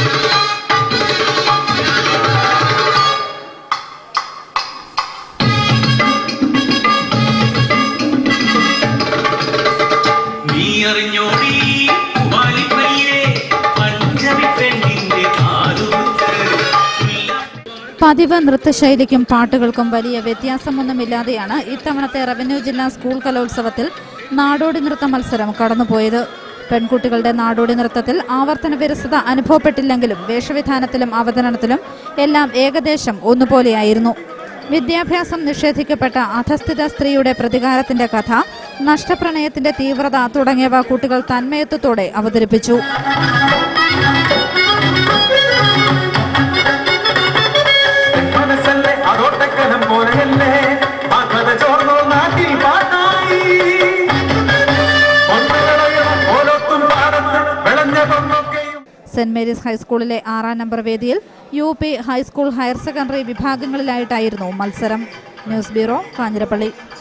നീ അറിഞ്ഞോടി വാലിപ്പയ്യേ പഞ്ചമി പെണ്ണിന്റെ കാതുകുത്ത് പതിവ് നൃത്തശൈലിക്കും പാട്ടുകൾക്കും വലിയ വ്യത്യാസമൊന്നുമില്ലാതെയാണ് ഇത്തവണത്തെ റവന്യൂ ജില്ലാ സ്കൂൾ കലോത്സവത്തിൽ നാടോടി നൃത്ത മത്സരം കടന്നുപോയത് പെൺകുട്ടികളുടെ നാടോടി നൃത്തത്തിൽ ആവർത്തന വിരസത അനുഭവപ്പെട്ടില്ലെങ്കിലും വേഷവിധാനത്തിലും അവതരണത്തിലും എല്ലാം ഏകദേശം ഒന്നുപോലെയായിരുന്നു വിദ്യാഭ്യാസം നിഷേധിക്കപ്പെട്ട അധസ്ഥിത സ്ത്രീയുടെ പ്രതികാരത്തിന്റെ കഥ നഷ്ടപ്രണയത്തിന്റെ തീവ്രത തുടങ്ങിയവ കുട്ടികൾ തന്മയത്വത്തോടെ അവതരിപ്പിച്ചു മനസ്സല്ലേ അതോട്ടക്കനം പോലെയല്ലേ ആത്മത ചോർന്നോ നാട്ടിൽ പാട്ടായി പൊന്നുകളയോ ഓരോത്തും പാടത്ത് വിളഞ്ഞതൊന്നൊക്കെയും സെന്റ് മേരീസ് ഹൈസ്കൂളിലെ ആറാം നമ്പർ വേദിയിൽ U P high school higher secondary വിഭാഗങ്ങളിലായിട്ടായിരുന്നു മത്സരം ന്യൂസ് ബ്യൂറോ കാഞ്ഞിരപ്പള്ളി